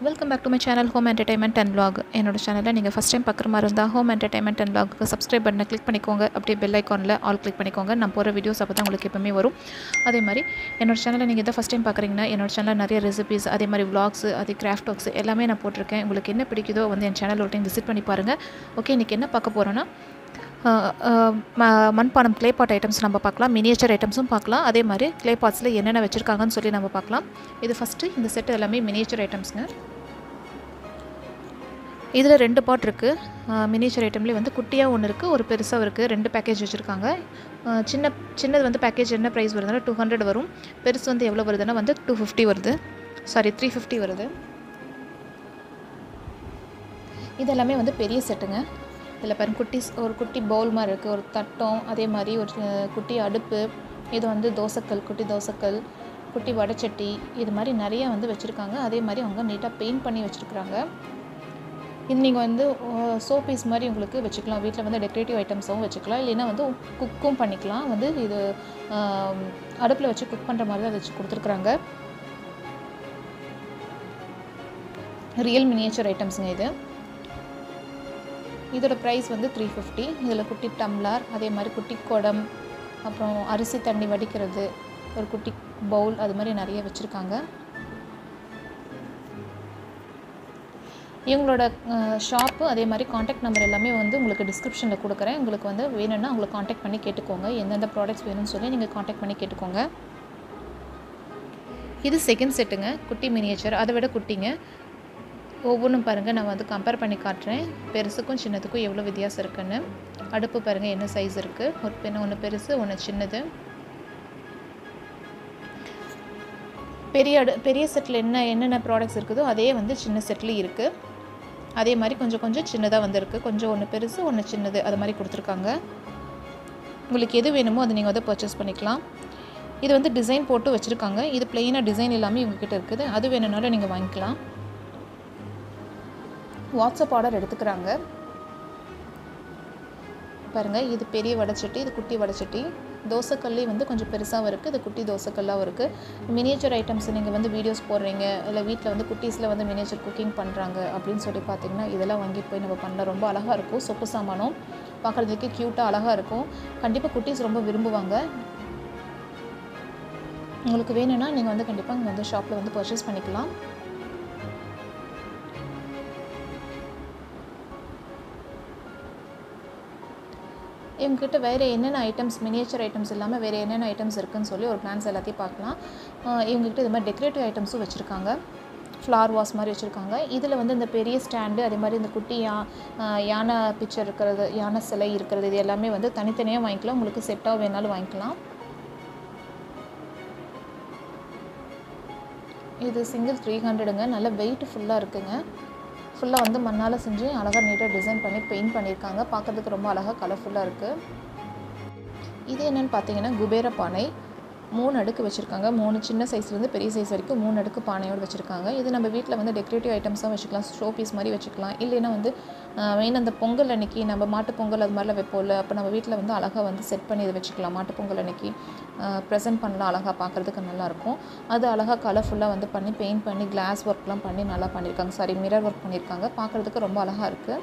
welcome back to my channel home entertainment and vlog என்னோட சேனலில் நீங்கள் ஃபஸ்ட் டைம் பார்க்குற மாதிரி இருந்தால் ஹோம் என்டர்டைன்மெண்ட் அண்ட் vlogக்கு சப்ஸ்கிரைப் பட்டனை கிளிக் பண்ணிக்கோங்க அப்படியே பெல் ஐக்கானில் ஆல் கிளிக் பண்ணிக்கோங்க நான் போகிற வீடியோஸ் அப்போ தான் உங்களுக்கு எப்பவுமே வரும் அதே மாதிரி என்னோட சேனலை நீங்கள் இதை ஃபஸ்ட் டைம் பார்க்குறீங்கன்னா என்னோட சேனலில் நிறைய ரெசிபிஸ் அதே மாதிரி vlogs அதே கிராஃப்ட் ஒர்க்ஸ் எல்லாமே நான் போட்டிருக்கேன் உங்களுக்கு என்ன பிடிக்குதோ வந்து என் சேனல் ஒரு டைம் விசிட் பண்ணி பாருங்கள் ஓகே இன்றைக்கி என்ன பார்க்க போகிறோன்னா மண்பானம் க்ளே பாட் ஐட்டம்ஸ் நம்ம பார்க்கலாம் மினியேச்சர் ஐட்டம்ஸும் பார்க்கலாம் அதே மாதிரி க்ளே பாட்ஸில் என்னென்ன வச்சுருக்காங்கன்னு சொல்லி நம்ம பார்க்கலாம் இது ஃபஸ்ட்டு இந்த செட் எல்லாமே மினியேச்சர் ஐட்டம்ஸுங்க இதில் ரெண்டு பாட் இருக்குது மினியேச்சர் ஐட்டம்லேயே வந்து குட்டியாக ஒன்று இருக்குது ஒரு பெருசாக இருக்குது ரெண்டு பேக்கேஜ் வச்சுருக்காங்க அஹ் சின்ன சின்னது வந்து பேக்கேஜ் என்ன ப்ரைஸ் வருதுன்னா டூ ஹண்ட்ரட் வரும் பெருசு வந்து எவ்வளோ வருதுன்னா வந்து டூ ஃபிஃப்டி வருது சாரி த்ரீ ஃபிஃப்டி வருது இது எல்லாமே வந்து பெரிய செட்டுங்க இதில் பாருங்க குட்டி ஸ்- ஒரு குட்டி பவுல் மாதிரி இருக்குது ஒரு தட்டம் அதே மாதிரி ஒரு அஹ், குட்டி அடுப்பு இது வந்து தோசைக்கல் குட்டி தோசைக்கல் குட்டி வடைச்சட்டி இது மாதிரி நிறைய வந்து வச்சுருக்காங்க அதே மாதிரி அவங்க நீட்டாக பெயிண்ட் பண்ணி வச்சுருக்குறாங்க இது நீங்கள் வந்து சோ பீஸ் மாதிரி உங்களுக்கு வச்சுக்கலாம் வீட்டில் வந்து டெக்கரேட்டிவ் ஐட்டம்ஸாகவும் வச்சுக்கலாம் இல்லைன்னா வந்து குக்கும் பண்ணிக்கலாம் வந்து இது அடுப்பில் வச்சு குக் பண்ணுற மாதிரி தான் வச்சு கொடுத்துருக்குறாங்க ரியல் மினியேச்சர் ஐட்டம்ஸுங்க இது இதோட ப்ரைஸ் வந்து த்ரீ ஃபிஃப்டி இதில் குட்டி டம்ளர் அதே மாதிரி குட்டி குடம் அப்புறம் அரிசி தண்ணி வடிக்கிறது ஒரு குட்டி பவுல் அது மாதிரி நிறைய வச்சுருக்காங்க இவங்களோட ஷாப்பு அதே மாதிரி காண்டாக்ட் நம்பர் எல்லாமே வந்து உங்களுக்கு டிஸ்கிரிப்ஷனில் கொடுக்குறேன் உங்களுக்கு வந்து வேணும்னா உங்களை காண்டாக்ட் பண்ணி கேட்டுக்கோங்க எந்தெந்த ப்ராடக்ட்ஸ் வேணும்னு சொல்லி நீங்கள் காண்டாக்ட் பண்ணி கேட்டுக்கோங்க இது செகண்ட் செட்டுங்க குட்டி மினியேச்சர் அதை விட குட்டிங்க ஒவ்வொன்றும் பாருங்கள் நான் வந்து கம்பேர் பண்ணி காட்டுறேன் பெருசுக்கும் சின்னதுக்கும் எவ்வளோ வித்தியாசம் இருக்குன்னு அடுப்பு பாருங்கள் என்ன சைஸ் இருக்குது ஒரு பெண்ணு ஒன்று பெருசு ஒன்று சின்னது பெரிய அடு பெரிய செட்டில் என்ன என்னென்ன ப்ராடக்ட்ஸ் இருக்குதோ அதே வந்து சின்ன செட்லேயும் இருக்குது அதே மாதிரி கொஞ்சம் கொஞ்சம் சின்னதாக வந்திருக்கு கொஞ்சம் ஒன்று பெருசு ஒன்று சின்னது அது மாதிரி கொடுத்துருக்காங்க உங்களுக்கு எது வேணுமோ அதை நீங்கள் வந்து பர்ச்சேஸ் பண்ணிக்கலாம் இது வந்து டிசைன் போட்டு வச்சுருக்காங்க இது பிளெயினாக டிசைன் எல்லாமே இவங்ககிட்ட இருக்குது அது வேணும்னாலும் நீங்கள் வாங்கிக்கலாம் வாட்ஸ்அப் ஆர்டர் எடுத்துக்கிறாங்க பாருங்கள் இது பெரிய வடைச்சட்டி இது குட்டி வடைச்சட்டி தோசைக்கல்லே வந்து கொஞ்சம் பெருசாகவும் இருக்குது இது குட்டி தோசைக்கல்லாகவும் இருக்குது மினியேச்சர் ஐட்டம்ஸ் நீங்கள் வந்து வீடியோஸ் போடுறீங்க இல்லை வீட்டில் வந்து குட்டீஸில் வந்து மினியேச்சர் குக்கிங் பண்ணுறாங்க அப்படின்னு சொல்லி பார்த்தீங்கன்னா இதெல்லாம் வாங்கி போய் நம்ம பண்ண ரொம்ப அழகாக இருக்கும் சொப்பு சாமானும் பார்க்குறதுக்கு க்யூட்டாக அழகாக இருக்கும் கண்டிப்பாக குட்டீஸ் ரொம்ப விரும்புவாங்க உங்களுக்கு வேணும்னா நீங்கள் வந்து கண்டிப்பாக இங்கே வந்து ஷாப்பில் வந்து பர்ச்சேஸ் பண்ணிக்கலாம் இவங்ககிட்ட வேறு என்னென்ன ஐட்டம்ஸ் மினியேச்சர் ஐட்டம்ஸ் இல்லாமல் வேறு என்னென்ன ஐட்டம்ஸ் இருக்குன்னு சொல்லி ஒரு பிளான்ஸ் எல்லாத்தையும் பார்க்கலாம் ஆஹ் இவங்ககிட்ட இது மாதிரி டெக்கரேட்டிவ் ஐட்டம்ஸும் வச்சுருக்காங்க ஃப்ளார் வாஸ் மாதிரி வச்சுருக்காங்க இதில் வந்து இந்த பெரிய ஸ்டாண்டு அதே மாதிரி இந்த குட்டி யா ஆஹ் யானை பிக்சர் இருக்கிறது யானை சிலை இருக்கிறது இது எல்லாமே வந்து தனித்தனியாக வாங்கிக்கலாம் உங்களுக்கு செட்டாக வேணாலும் வாங்கிக்கலாம் இது சிங்கிள் த்ரீ ஹண்ட்ரடுங்க நல்ல வெயிட் ஃபுல்லாக இருக்குங்க ஃபுல்லாக வந்து மண்ணால் செஞ்சு அழகாக நீட்டாக டிசைன் பண்ணி பெயிண்ட் பண்ணியிருக்காங்க பார்க்கறதுக்கு ரொம்ப அழகாக கலர்ஃபுல்லாக இருக்குது இது என்னென்னு பார்த்தீங்கன்னா குபேர பானை மூணு அடுக்கு வச்சுருக்காங்க மூணு சின்ன சைஸ்லேருந்து பெரிய சைஸ் வரைக்கும் மூணு அடுக்கு பானையோடு வச்சுருக்காங்க இது நம்ம வீட்டில் வந்து டெக்கரேட்டிவ் ஐட்டம்ஸாக வச்சுக்கலாம் ஷோ பீஸ் மாதிரி வச்சுக்கலாம் இல்லைன்னா வந்து மெயின் அந்த பொங்கல் அன்னைக்கு நம்ம மாட்டு பொங்கல் அது மாதிரிலாம் வைப்போம்ல அப்போ நம்ம வீட்டில் வந்து அழகாக வந்து செட் பண்ணி இதை வச்சுக்கலாம் மாட்டு பொங்கல் அன்னைக்கு ப்ரெசென்ட் பண்ணலாம் அழகாக பார்க்குறதுக்கு நல்லாயிருக்கும் அது அழகாக கலர்ஃபுல்லாக வந்து பண்ணி பெயிண்ட் பண்ணி கிளாஸ் ஒர்க்லாம் பண்ணி நல்லா பண்ணியிருக்காங்க சாரி மிரர் ஒர்க் பண்ணியிருக்காங்க பார்க்குறதுக்கு ரொம்ப அழகாக இருக்குது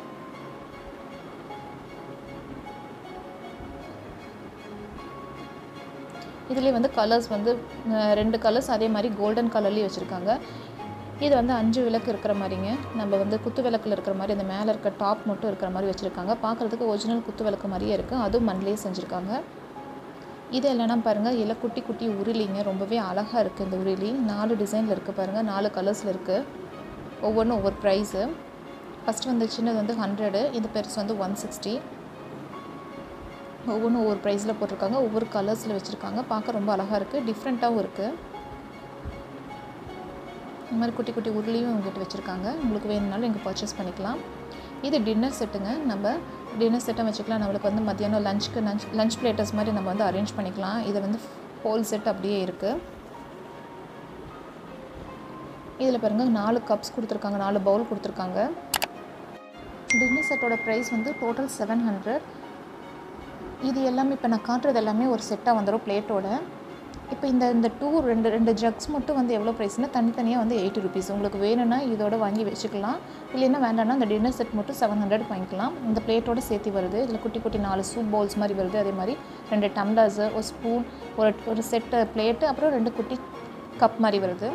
இதுலேயே வந்து கலர்ஸ் வந்து அஹ், ரெண்டு கலர்ஸ் அதே மாதிரி கோல்டன் கலர்லேயும் வச்சுருக்காங்க இது வந்து அஞ்சு விளக்கு இருக்கிற மாதிரிங்க நம்ம வந்து குத்து விளக்கில் இருக்கிற மாதிரி அந்த மேலே இருக்க டாப் மட்டும் இருக்கிற மாதிரி வச்சுருக்காங்க பார்க்குறதுக்கு ஒரிஜினல் குத்து விளக்கு மாதிரியே இருக்குது அதுவும் மண்ணிலே செஞ்சுருக்காங்க இது இல்லைன்னா பாருங்கள் இல்லை குட்டி குட்டி உருளிங்க ரொம்பவே அழகாக இருக்குது இந்த உருளி நாலு டிசைனில் இருக்குது பாருங்கள் நாலு கலர்ஸில் இருக்குது ஒவ்வொன்றும் ஒவ்வொரு ப்ரைஸு ஃபஸ்ட்டு வந்து சின்னது வந்து ஹண்ட்ரடு இது பெருசு வந்து ஒன் சிக்ஸ்டி ஒவ்வொன்றும் ஒவ்வொரு ப்ரைஸில் போட்டிருக்காங்க ஒவ்வொரு கலர்ஸில் வச்சுருக்காங்க பார்க்க ரொம்ப அழகாக இருக்குது டிஃப்ரெண்ட்டாகவும் இருக்குது இந்த மாதிரி குட்டி குட்டி உருளியும் உங்ககிட்ட வச்சுருக்காங்க உங்களுக்கு வேணும்னாலும் இங்கே பர்ச்சேஸ் பண்ணிக்கலாம் இது டின்னர் செட்டுங்க நம்ம டின்னர் செட்டை வச்சுக்கலாம் நம்மளுக்கு வந்து மத்தியானம் லஞ்சுக்கு லஞ்ச் லஞ்ச் பிளேட்டர்ஸ் மாதிரி நம்ம வந்து அரேஞ்ச் பண்ணிக்கலாம் இது வந்து ஹோல் செட் அப்படியே இருக்குது இதில் பாருங்கள் நாலு கப்ஸ் கொடுத்துருக்காங்க நாலு பவுல் கொடுத்துருக்காங்க டின்னர் செட்டோட ப்ரைஸ் வந்து டோட்டல் செவன் ஹண்ட்ரட் இது எல்லாமே இப்போ நான் காட்டுறது எல்லாமே ஒரு செட்டாக வந்துடும் பிளேட்டோட இப்போ இந்த இந்த டூ ரெண்டு ரெண்டு ஜக்ஸ் மட்டும் வந்து எவ்வளோ ப்ரைஸ்னால் தனித்தனியாக வந்து எயிட்டி ருபீஸ் உங்களுக்கு வேணும்னா இதோட வாங்கி வச்சுக்கலாம் இல்லைன்னா வேண்டாம்னா இந்த டின்னர் செட் மட்டும் செவன் ஹண்ட்ரட் வாங்கிக்கலாம் இந்த பிளேட்டோட சேர்த்து வருது இதில் குட்டி குட்டி நாலு சூப் பவுல்ஸ் மாதிரி வருது அதே மாதிரி ரெண்டு டம்ளர்ஸு ஒரு ஸ்பூன் ஒரு ஒரு செட்டு பிளேட்டு அப்புறம் ரெண்டு குட்டி கப் மாதிரி வருது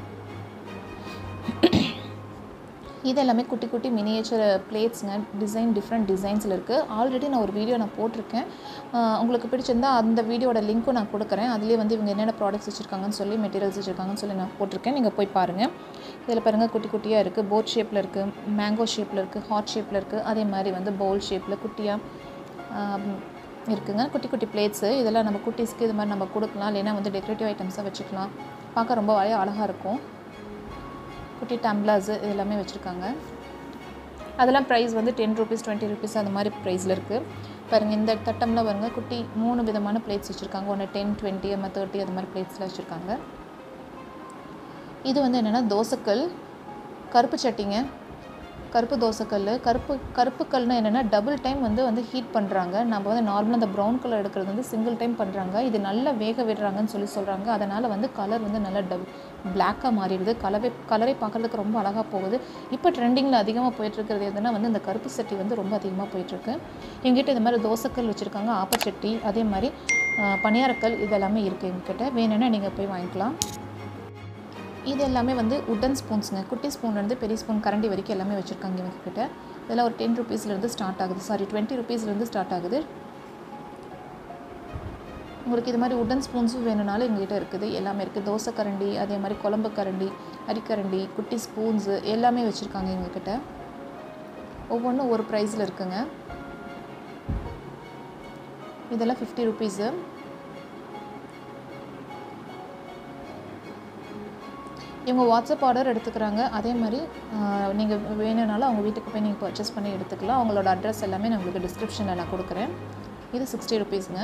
இது எல்லாமே குட்டி குட்டி மினியேச்சர் பிளேட்ஸுங்க டிசைன் டிஃப்ரெண்ட் டிசைன்ஸில் இருக்குது ஆல்ரெடி நான் ஒரு வீடியோ நான் போட்டிருக்கேன் ஆஹ் உங்களுக்கு பிடிச்சிருந்தா அந்த வீடியோட லிங்க்கும் நான் கொடுக்குறேன் அதுலேயே வந்து இவங்க என்னென்ன ப்ராடக்ட்ஸ் வச்சுருக்காங்கன்னு சொல்லி மெட்டீரியல்ஸ் வச்சுருக்காங்கன்னு சொல்லி நான் போட்டிருக்கேன் நீங்கள் போய் பாருங்கள் இதில் பாருங்கள் குட்டி குட்டியாக இருக்குது போட் ஷேப்பில் இருக்குது மேங்கோ ஷேப்பில் இருக்குது ஹாட் ஷேப்பில் இருக்குது அதே மாதிரி வந்து பவுல் ஷேப்பில் குட்டியாக இருக்குங்க குட்டி குட்டி பிளேட்ஸு இதெல்லாம் நம்ம குட்டீஸ்க்கு இது மாதிரி நம்ம கொடுக்கலாம் இல்லைன்னா வந்து டெக்கரேட்டிவ் ஐட்டம்ஸாக வச்சுக்கலாம் பார்க்க ரொம்ப அழகாக இருக்கும் குட்டி டம்ளர்ஸு இது எல்லாமே வச்சுருக்காங்க அதெல்லாம் ப்ரைஸ் வந்து டென் ருபீஸ் டுவெண்ட்டி ருபீஸ் அந்த மாதிரி ப்ரைஸில் இருக்குது பாருங்கள் இந்த தட்டம்லாம் பாருங்க குட்டி மூணு விதமான பிளேட்ஸ் வச்சுருக்காங்க ஒன்று டென் டுவெண்ட்டி நம்ம தேர்ட்டி அது மாதிரி பிளேட்ஸில் வச்சுருக்காங்க இது வந்து என்னென்னா தோசைக்கல் கருப்பு சட்டிங்க கருப்பு தோசைக்கல் கருப்பு கருப்பு கல்னா என்னென்னா டபுள் டைம் வந்து வந்து ஹீட் பண்ணுறாங்க நம்ம வந்து நார்மலாக அந்த ப்ரௌன் கலர் எடுக்கிறது வந்து சிங்கிள் டைம் பண்ணுறாங்க இது நல்லா வேக விடுறாங்கன்னு சொல்லி சொல்கிறாங்க அதனால் வந்து கலர் வந்து நல்லா டபுள் பிளாக்காக மாறிடுது கலவே கலரை பார்க்குறதுக்கு ரொம்ப அழகாக போகுது இப்போ ட்ரெண்டிங்கில் அதிகமாக போயிட்டுருக்கிறது எதுனா வந்து இந்த கருப்பு சட்டி வந்து ரொம்ப அதிகமாக போயிட்டுருக்கு எங்கிட்ட இது மாதிரி தோசைக்கல் வச்சுருக்காங்க ஆப்பச்சட்டி அதே மாதிரி ஆஹ், பணியாரக்கல் இது எல்லாமே இருக்குது எங்ககிட்ட வேணும்னா நீங்கள் போய் வாங்கிக்கலாம் இது எல்லாமே வந்து உட்டன் ஸ்பூன்ஸுங்க குட்டி ஸ்பூன்லேருந்து பெரிய ஸ்பூன் கரண்டி வரைக்கும் எல்லாமே வச்சுருக்காங்க இவங்க கிட்ட இதெல்லாம் ஒரு டென் ருபீஸ்லேருந்து ஸ்டார்ட் ஆகுது சாரி டுவெண்ட்டி ருபீஸ்லேருந்து ஸ்டார்ட் ஆகுது உங்களுக்கு இது மாதிரி உட்டன் ஸ்பூன்ஸும் வேணும்னாலும் எங்ககிட்ட இருக்குது எல்லாமே இருக்குது தோசை கரண்டி அதே மாதிரி குழம்பு கரண்டி அரிக்கரண்டி குட்டி ஸ்பூன்ஸு எல்லாமே வச்சுருக்காங்க எங்ககிட்ட ஒவ்வொன்றும் ஒரு ப்ரைஸில் இருக்குங்க இதெல்லாம் ஃபிஃப்டி ருபீஸு இவங்க வாட்ஸ்அப் ஆர்டர் எடுத்துக்கிறாங்க அதே மாதிரி நீங்கள் வேணும்னாலும் அவங்க வீட்டுக்கு போய் நீங்கள் பர்ச்சேஸ் பண்ணி எடுத்துக்கலாம் அவங்களோட அட்ரஸ் எல்லாமே நான் உங்களுக்கு டிஸ்கிரிப்ஷனில் நான் கொடுக்குறேன் இது சிக்ஸ்டி ருபீஸுங்க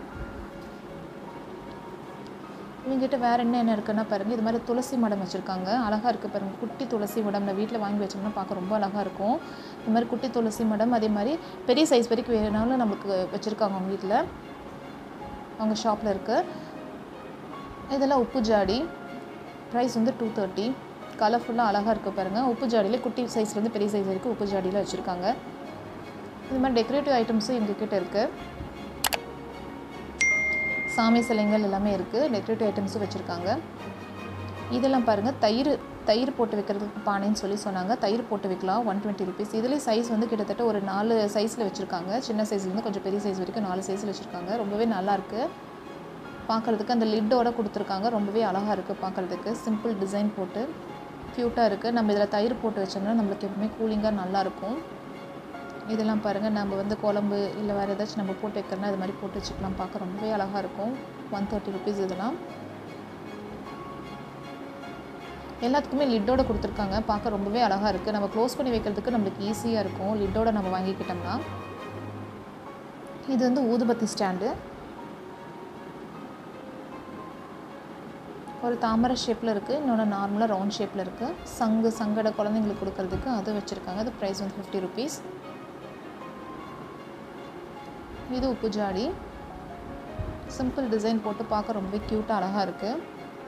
இவங்ககிட்ட வேறு என்ன என்ன இருக்குன்னா பாருங்கள் இது மாதிரி துளசி மடம் வச்சுருக்காங்க அழகாக இருக்குது பாருங்கள் குட்டி துளசி மடம் நம்ம வீட்டில் வாங்கி வச்சோம்னா பார்க்க ரொம்ப அழகாக இருக்கும் இது மாதிரி குட்டி துளசி மடம் அதே மாதிரி பெரிய சைஸ் வரைக்கும் வேணுனாலும் நமக்கு வச்சுருக்காங்க அவங்க வீட்டில் அவங்க ஷாப்பில் இருக்குது இதெல்லாம் உப்பு ஜாடி ப்ரைஸ் வந்து டூ தேர்ட்டி கலர்ஃபுல்லாக அழகாக இருக்குது பாருங்கள் உப்பு ஜாடியில் குட்டி சைஸ்லேருந்து பெரிய சைஸ் வரைக்கும் உப்பு ஜாடியில் வச்சுருக்காங்க இது மாதிரி டெக்கரேட்டிவ் ஐட்டம்ஸும் எங்ககிட்ட இருக்குது சாமி சிலைங்கள் எல்லாமே இருக்குது டெக்கரேட்டிவ் ஐட்டம்ஸும் வச்சுருக்காங்க இதெல்லாம் பாருங்கள் தயிர் தயிர் போட்டு வைக்கிறதுக்கு பானைன்னு சொல்லி சொன்னாங்க தயிர் போட்டு வைக்கலாம் ஒன் டுவெண்ட்டி ருபீஸ் இதுலேயே சைஸ் வந்து கிட்டத்தட்ட ஒரு நாலு சைஸில் வச்சுருக்காங்க சின்ன சைஸ்லேருந்து கொஞ்சம் பெரிய சைஸ் வரைக்கும் நாலு சைஸில் வச்சுருக்காங்க ரொம்பவே நல்லாயிருக்கு பார்க்குறதுக்கு அந்த லிட்டோட கொடுத்துருக்காங்க ரொம்பவே அழகாக இருக்குது பார்க்குறதுக்கு சிம்பிள் டிசைன் போட்டு க்யூட்டாக இருக்குது நம்ம இதில் தயிர் போட்டு வச்சோம்னா நம்மளுக்கு எப்பவுமே கூலிங்காக நல்லாயிருக்கும் இதெல்லாம் பாருங்கள் நம்ம வந்து குழம்பு இல்லை வேறு ஏதாச்சும் நம்ம போட்டு வைக்கிறோன்னா இது மாதிரி போட்டு வச்சுக்கலாம் பார்க்க ரொம்பவே அழகாக இருக்கும் ஒன் தேர்ட்டி ருபீஸ் இதெல்லாம் எல்லாத்துக்குமே லிட்டோட கொடுத்துருக்காங்க பார்க்க ரொம்பவே அழகாக இருக்குது நம்ம க்ளோஸ் பண்ணி வைக்கிறதுக்கு நம்மளுக்கு ஈஸியாக இருக்கும் லிட்டோட நம்ம வாங்கிக்கிட்டோம்னா இது வந்து ஊதுபத்தி ஸ்டாண்டு ஒரு தாமரை ஷேப்பில் இருக்குது இன்னொன்று நார்மலாக ரவுண்ட் ஷேப்பில் இருக்குது சங்கு சங்கட குழந்தைங்களுக்கு கொடுக்கறதுக்கு அது வச்சுருக்காங்க அது ப்ரைஸ் வந்து ஃபிஃப்டி ருபீஸ் இது உப்பு ஜாடி சிம்பிள் டிசைன் போட்டு பார்க்க ரொம்ப க்யூட்டாக அழகாக இருக்குது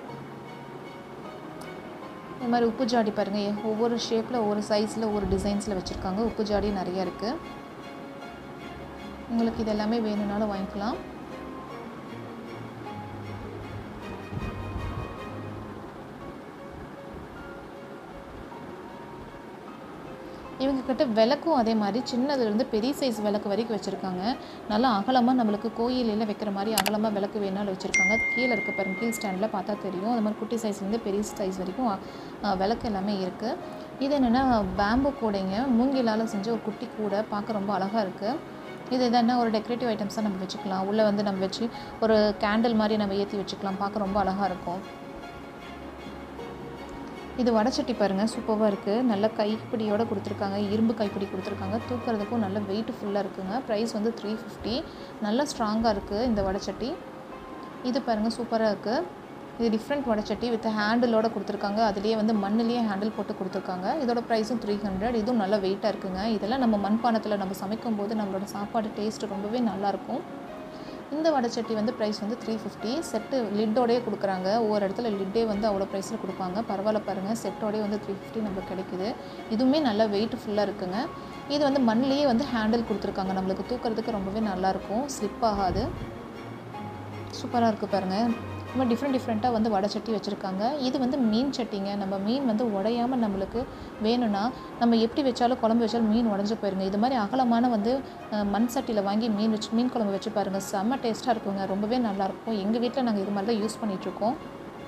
இந்த மாதிரி உப்பு ஜாடி பாருங்கள் ஒவ்வொரு ஷேப்பில் ஒவ்வொரு சைஸில் ஒவ்வொரு டிசைன்ஸில் வச்சுருக்காங்க உப்பு ஜாடி நிறையா இருக்குது உங்களுக்கு இது எல்லாமே வேணும்னாலும் வாங்கிக்கலாம் இவங்க கிட்ட விளக்கும் அதே மாதிரி சின்னதுலேருந்து பெரிய சைஸ் விளக்கு வரைக்கும் வச்சுருக்காங்க நல்லா அகலமாக நம்மளுக்கு கோயிலில் வைக்கிற மாதிரி அகலமாக விளக்கு வேணாலும் வச்சுருக்காங்க கீழே இருக்க பாருங்க கீழ் ஸ்டாண்டில் பார்த்தா தெரியும் அது மாதிரி குட்டி சைஸ்லேருந்து பெரிய சைஸ் வரைக்கும் அஹ், விளக்கு எல்லாமே இருக்குது இது என்னென்னா பேம்பு கூடைங்க மூங்கிலால் செஞ்ச ஒரு குட்டி கூடை பார்க்க ரொம்ப அழகாக இருக்குது இது எதனா ஒரு டெக்கரேட்டிவ் ஐட்டம்ஸாக நம்ம வச்சுக்கலாம் உள்ளே வந்து நம்ம வச்சு ஒரு கேண்டில் மாதிரி நம்ம ஏற்றி வச்சுக்கலாம் பார்க்க ரொம்ப அழகாக இருக்கும் இது வடச்சட்டி பாருங்கள் சூப்பராக இருக்குது நல்ல கைப்பிடியோட கொடுத்துருக்காங்க இரும்பு கைப்பிடி கொடுத்துருக்காங்க தூக்குறதுக்கும் நல்ல வெயிட் ஃபுல்லாக இருக்குங்க ப்ரைஸ் வந்து த்ரீ ஃபிஃப்டி நல்ல ஸ்ட்ராங்காக இருக்குது இந்த வடச்சட்டி இது பாருங்கள் சூப்பராக இருக்குது இது டிஃப்ரெண்ட் வடச்சட்டி வித் ஹேண்டிலோட கொடுத்துருக்காங்க அதுலேயே வந்து மண்ணிலேயே ஹேண்டில் போட்டு கொடுத்துருக்காங்க இதோட ப்ரைஸும் த்ரீ ஹண்ட்ரட் இதுவும் நல்ல வெயிட்டாக இருக்குங்க இதெல்லாம் நம்ம மண்பானத்தில் நம்ம சமைக்கும் போது நம்மளோட சாப்பாடு டேஸ்ட் ரொம்பவே நல்லாயிருக்கும் இந்த வடைச்சட்டி வந்து ப்ரைஸ் வந்து த்ரீ ஃபிஃப்டி செட்டு லிட்டோடயே கொடுக்குறாங்க ஒவ்வொரு இடத்துல லிட்டே வந்து அவ்வளோ ப்ரைஸில் கொடுப்பாங்க பரவாயில்ல பாருங்கள் செட்டோடயே வந்து த்ரீ ஃபிஃப்டி நமக்கு கிடைக்குது இதுவுமே நல்லா வெயிட் ஃபுல்லாக இருக்குங்க இது வந்து மண்ணிலேயே வந்து ஹேண்டில் கொடுத்துருக்காங்க நம்மளுக்கு தூக்கிறதுக்கு ரொம்பவே நல்லாயிருக்கும் ஸ்லிப் ஆகாது சூப்பராக இருக்குது பாருங்கள் ரொம்ப டிஃப்ரெண்ட் டிஃப்ரெண்ட்டாக வந்து வடை சட்டி வச்சுருக்காங்க இது வந்து மீன் சட்டிங்க நம்ம மீன் வந்து உடையாமல் நம்மளுக்கு வேணும்னா நம்ம எப்படி வச்சாலும் குழம்பு வச்சாலும் மீன் உடஞ்சி போயிருங்க இது மாதிரி அகலமான வந்து அஹ், மண் சட்டியில் வாங்கி மீன் வச்சு மீன் குழம்பு வச்சு பாருங்கள் செம்ம டேஸ்ட்டாக இருக்குங்க ரொம்பவே நல்லாயிருக்கும் எங்கள் வீட்டில் நாங்கள் இது மாதிரி தான் யூஸ் பண்ணிகிட்ருக்கோம்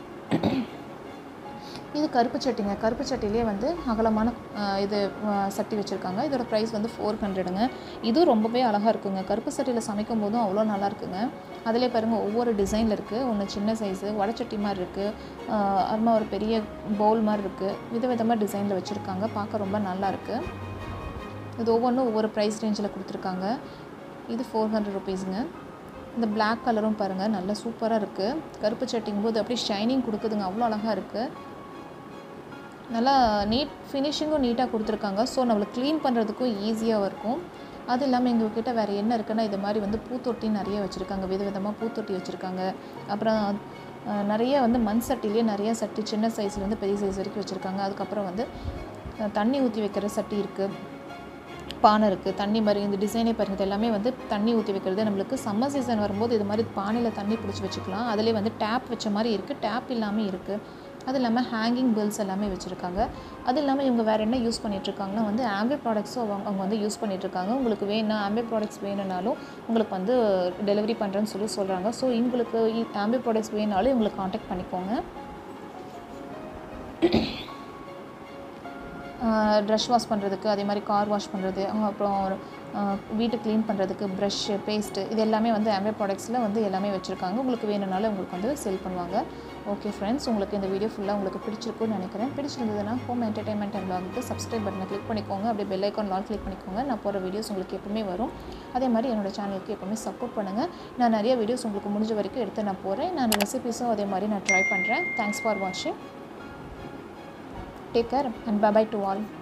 இது கருப்பு சட்டிங்க கருப்பு சட்டிலே வந்து அகலமான அஹ், இது அஹ், சட்டி வச்சுருக்காங்க இதோட ப்ரைஸ் வந்து ஃபோர் ஹண்ட்ரடுங்க இதுவும் ரொம்பவே அழகாக இருக்குங்க கருப்பு சட்டியில் சமைக்கும் போதும் அவ்வளோ நல்லா இருக்குங்க அதிலே பாருங்கள் ஒவ்வொரு டிசைனில் இருக்குது ஒன்று சின்ன சைஸு வடச்சட்டி மாதிரி இருக்குது அப்புறமா ஒரு பெரிய பவுல் மாதிரி இருக்குது விதவிதமாக டிசைனில் வச்சுருக்காங்க பார்க்க ரொம்ப நல்லா இருக்குது இது ஒவ்வொன்றும் ஒவ்வொரு ப்ரைஸ் ரேஞ்சில் கொடுத்துருக்காங்க இது ஃபோர் ஹண்ட்ரட் ருபீஸுங்க இந்த Black கலரும் பாருங்கள் நல்லா சூப்பராக இருக்குது கருப்பு சட்டிங்கும் போது அப்படியே ஷைனிங் கொடுக்குதுங்க அவ்வளோ அழகாக இருக்குது நல்லா நீட் ஃபினிஷிங்கும் நீட்டாக கொடுத்துருக்காங்க ஸோ நம்மளுக்கு க்ளீன் பண்ணுறதுக்கும் ஈஸியாக இருக்கும் அது இல்லாமல் எங்ககிட்ட வேறு என்ன இருக்குன்னா இது மாதிரி வந்து பூத்தொட்டி நிறைய வச்சுருக்காங்க விதவிதமாக பூத்தொட்டி வச்சுருக்காங்க அப்புறம் அஹ், நிறைய வந்து மண் சட்டிலேயே நிறைய சட்டி சின்ன சைஸ்லேருந்து பெரிய சைஸ் வரைக்கும் வச்சுருக்காங்க அதுக்கப்புறம் வந்து அஹ், தண்ணி ஊற்றி வைக்கிற சட்டி இருக்குது பானை இருக்குது தண்ணி மாதிரி இந்த டிசைனே பாருங்க இது எல்லாமே வந்து தண்ணி ஊற்றி வைக்கிறது நம்மளுக்கு சம்மர் சீசன் வரும்போது இது மாதிரி பானையில் தண்ணி பிடிச்சி வச்சுக்கலாம் அதிலே வந்து டேப் வச்ச மாதிரி இருக்குது டேப் இல்லாமல் இருக்குது அது இல்லாமல் ஹேங்கிங் பில்ஸ் எல்லாமே வச்சுருக்காங்க அது இல்லாமல் இவங்க வேறு என்ன யூஸ் பண்ணிகிட்ருக்காங்கன்னா வந்து ஆம்பே ப்ராடக்ட்ஸும் அவங்க அவங்க வந்து யூஸ் பண்ணிகிட்ருக்காங்க உங்களுக்கு வேணும்னா ஆம்பே ப்ராடக்ட்ஸ் வேணும்னாலும் உங்களுக்கு வந்து டெலிவரி பண்ணுறேன்னு சொல்லி சொல்கிறாங்க ஸோ உங்களுக்கு ஆம்பே ப்ராடக்ட்ஸ் வேணுனாலும் இவங்களுக்கு காண்டாக்ட் பண்ணிக்கோங்க ட்ரெஸ் வாஷ் பண்ணுறதுக்கு அதே மாதிரி கார் வாஷ் பண்ணுறது அப்புறம் அஹ், வீட்டை க்ளீன் பண்ணுறதுக்கு ப்ரஷ்ஷு பேஸ்ட்டு இது எல்லாமே வந்து ஆம்பே ப்ராடக்ட்ஸில் வந்து எல்லாமே வச்சுருக்காங்க உங்களுக்கு வேணும்னாலும் உங்களுக்கு வந்து செல் பண்ணுவாங்க ஓகே ஃப்ரெண்ட்ஸ் உங்களுக்கு இந்த வீடியோ ஃபுல்லாக உங்களுக்கு பிடிச்சிருக்கும்னு நினைக்கிறேன் பிடிச்சிருந்ததுன்னா ஹோம் என்டர்டைன்மெண்ட் அண்ட் வ்ளாகுக்கு சப்ஸ்கிரைப் பட்டனை கிளிக் பண்ணிக்கோங்க அப்படியே பெல் ஐக்கான் லால் கிளிக் பண்ணிக்கோங்க நான் போகிற வீடியோஸ் உங்களுக்கு எப்பவுமே வரும் அதே மாதிரி என்னோட சேனலுக்கு எப்பவுமே சப்போர்ட் பண்ணுங்கள் நான் நிறைய வீடியோஸ் உங்களுக்கு முடிஞ்ச வரைக்கும் எடுத்து நான் போகிறேன் நான் ரெசிபீஸும் அதே மாதிரி நான் ட்ரை பண்ணுறேன் தேங்க்ஸ் ஃபார் வாட்சிங் take care and bye to all